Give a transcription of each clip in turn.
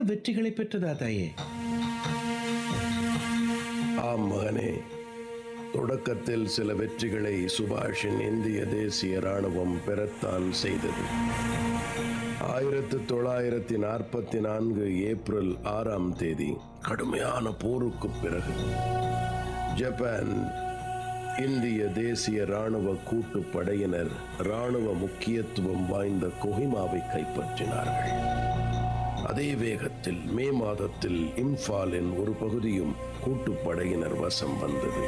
வெற்றிகளை பெற்றதா தாயே ஆம் மகனே தொடக்கத்தில் சில வெற்றிகளை சுபாஷின் இந்திய தேசிய ராணுவம் பெறத்தான் செய்தது ஆயிரத்து தொள்ளாயிரத்தி நாற்பத்தி நான்கு ஏப்ரல் ஆறாம் தேதி கடுமையான போருக்கு பிறகு ஜப்பான் இந்திய தேசிய ராணுவ கூட்டுப்படையினர் ராணுவ முக்கியத்துவம் வாய்ந்த கொஹிமாவை கைப்பற்றினார்கள் அதே வேகத்தில் மே மாதத்தில் இம்பாலின் ஒரு பகுதியும் கூட்டுப்படையினர் வசம் வந்தது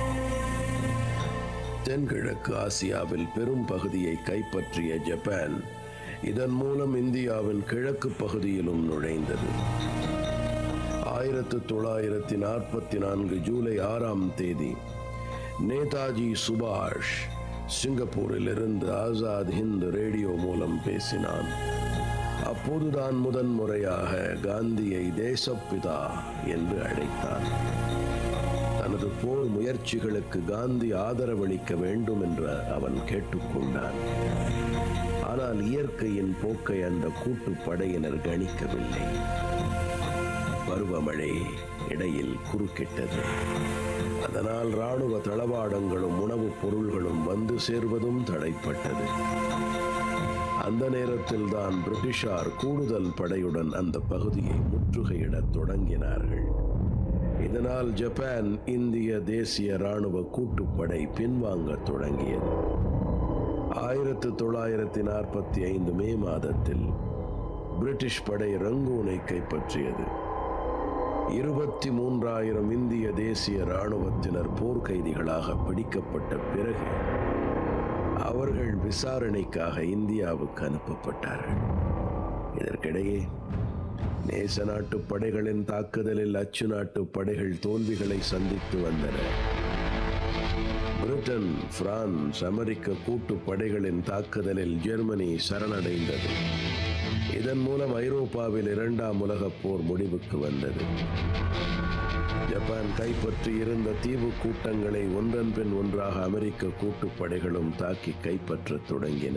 தென்கிழக்கு ஆசியாவில் பெரும் பகுதியை கைப்பற்றிய ஜப்பான் இதன் மூலம் இந்தியாவின் கிழக்கு பகுதியிலும் நுழைந்தது ஆயிரத்து தொள்ளாயிரத்தி நாற்பத்தி நான்கு ஜூலை ஆறாம் தேதி நேதாஜி சுபாஷ் சிங்கப்பூரில் இருந்து ஆசாத் ஹிந்த் ரேடியோ மூலம் பேசினான் அப்போதுதான் முதன் முறையாக காந்தியை தேசப்பிதா என்று அழைத்தான் தனது போர் முயற்சிகளுக்கு காந்தி ஆதரவளிக்க வேண்டும் என்று அவன் கேட்டுக்கொண்டான் ஆனால் இயற்கையின் போக்கை அந்த கூட்டுப்படையினர் கணிக்கவில்லை பருவமழை இடையில் குறுக்கிட்டது அதனால் ராணுவ தளவாடங்களும் உணவுப் பொருள்களும் வந்து சேர்வதும் தடைப்பட்டது அந்த நேரத்தில் தான் பிரிட்டிஷார் கூடுதல் படையுடன் அந்த பகுதியை முற்றுகையிடத் தொடங்கினார்கள் இதனால் ஜப்பான் இந்திய தேசிய ராணுவ கூட்டுப்படை பின்வாங்கத் தொடங்கியது ஆயிரத்து தொள்ளாயிரத்தி நாற்பத்தி ஐந்து மே மாதத்தில் பிரிட்டிஷ் படை ரங்கூனை கைப்பற்றியது இருபத்தி மூன்றாயிரம் இந்திய தேசிய ராணுவத்தினர் போர்க்கைதிகளாக பிடிக்கப்பட்ட பிறகு அவர்கள் விசாரணைக்காக இந்தியாவுக்கு அனுப்பப்பட்டார்கள் இதற்கிடையே நேச நாட்டு படைகளின் தாக்குதலில் அச்சு நாட்டு படைகள் தோல்விகளை சந்தித்து வந்தன பிரிட்டன் பிரான்ஸ் அமெரிக்க கூட்டு படைகளின் தாக்குதலில் ஜெர்மனி சரணடைந்தது இதன் மூலம் ஐரோப்பாவில் இரண்டாம் உலகப் போர் முடிவுக்கு வந்தது ஜப்பான் கைப்பற்றி இருந்த தீவு கூட்டங்களை ஒன்றன் பின் ஒன்றாக அமெரிக்க கூட்டுப்படைகளும் தாக்கி கைப்பற்றத் தொடங்கின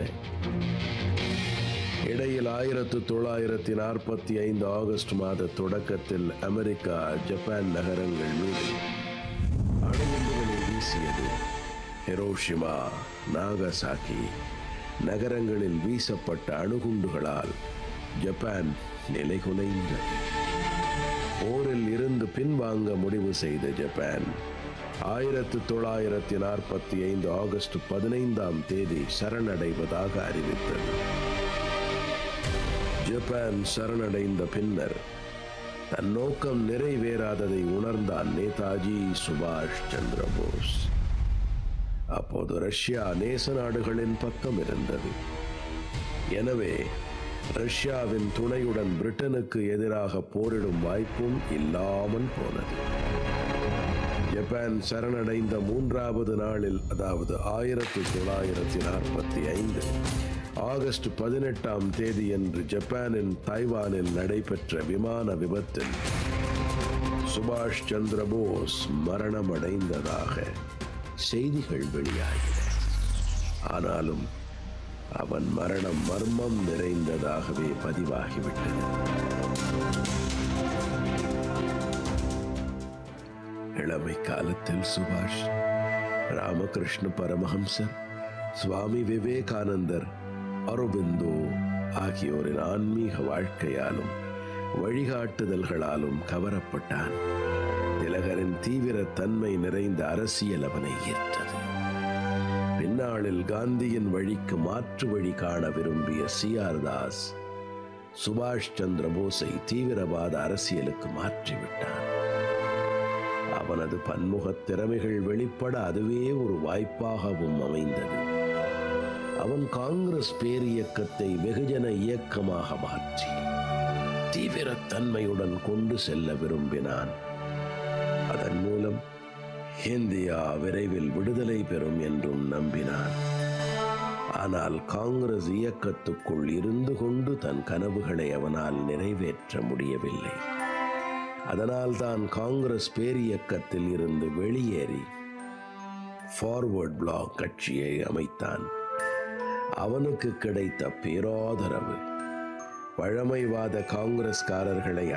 இடையில் ஆயிரத்து தொள்ளாயிரத்தி நாற்பத்தி ஐந்து ஆகஸ்ட் மாத தொடக்கத்தில் அமெரிக்கா ஜப்பான் நகரங்கள் மீது அணுகுண்டுகளை வீசியது ஹிரோஷிமா நாகசாக்கி நகரங்களில் வீசப்பட்ட அணுகுண்டுகளால் ஜப்பான் நிலைகுலைந்தது போரில் இருந்து பின்வாங்க முடிவு செய்த ஜப்பான் ஆயிரத்து தொள்ளாயிரத்தி நாற்பத்தி ஐந்து ஆகஸ்ட் பதினைந்தாம் தேதி சரணடைவதாக அறிவித்தது ஜப்பான் சரணடைந்த பின்னர் தன் நோக்கம் நிறைவேறாததை உணர்ந்தான் நேதாஜி சுபாஷ் சந்திர போஸ் அப்போது ரஷ்யா நேச நாடுகளின் பக்கம் இருந்தது எனவே ரஷ்யாவின் துணையுடன் பிரிட்டனுக்கு எதிராக போரிடும் வாய்ப்பும் இல்லாமல் போனது ஜப்பான் சரணடைந்த மூன்றாவது நாளில் அதாவது ஆயிரத்தி தொள்ளாயிரத்தி நாற்பத்தி ஐந்து ஆகஸ்ட் பதினெட்டாம் தேதியன்று ஜப்பானின் தைவானில் நடைபெற்ற விமான விபத்தில் சுபாஷ் சந்திர போஸ் மரணமடைந்ததாக செய்திகள் வெளியாகின ஆனாலும் அவன் மரணம் மர்மம் நிறைந்ததாகவே பதிவாகிவிட்டது இளமை காலத்தில் சுபாஷ் ராமகிருஷ்ண பரமஹம்சர் சுவாமி விவேகானந்தர் அரவிந்தோ ஆகியோரின் ஆன்மீக வாழ்க்கையாலும் வழிகாட்டுதல்களாலும் கவரப்பட்டான் திலகரின் தீவிர தன்மை நிறைந்த அரசியல் அவனை ஈர்த்தது பின்னாளில் காந்தியின் வழிக்கு மாற்று வழி காண விரும்பிய சி ஆர் தாஸ் சுபாஷ் சந்திர போஸை தீவிரவாத அரசியலுக்கு மாற்றிவிட்டான் அவனது பன்முகத் திறமைகள் வெளிப்பட அதுவே ஒரு வாய்ப்பாகவும் அமைந்தது அவன் காங்கிரஸ் பேரியக்கத்தை வெகுஜன இயக்கமாக மாற்றி தீவிரத்தன்மையுடன் கொண்டு செல்ல விரும்பினான் அதன் மூலம் இந்தியா விரைவில் விடுதலை பெறும் என்றும் நம்பினான் ஆனால் காங்கிரஸ் இயக்கத்துக்குள் இருந்து கொண்டு தன் கனவுகளை அவனால் நிறைவேற்ற முடியவில்லை அதனால் தான் காங்கிரஸ் பேரியக்கத்தில் இருந்து வெளியேறி ஃபார்வர்ட் பிளாக் கட்சியை அமைத்தான் அவனுக்கு கிடைத்த பேராதரவு பழமைவாத காங்கிரஸ்காரர்களை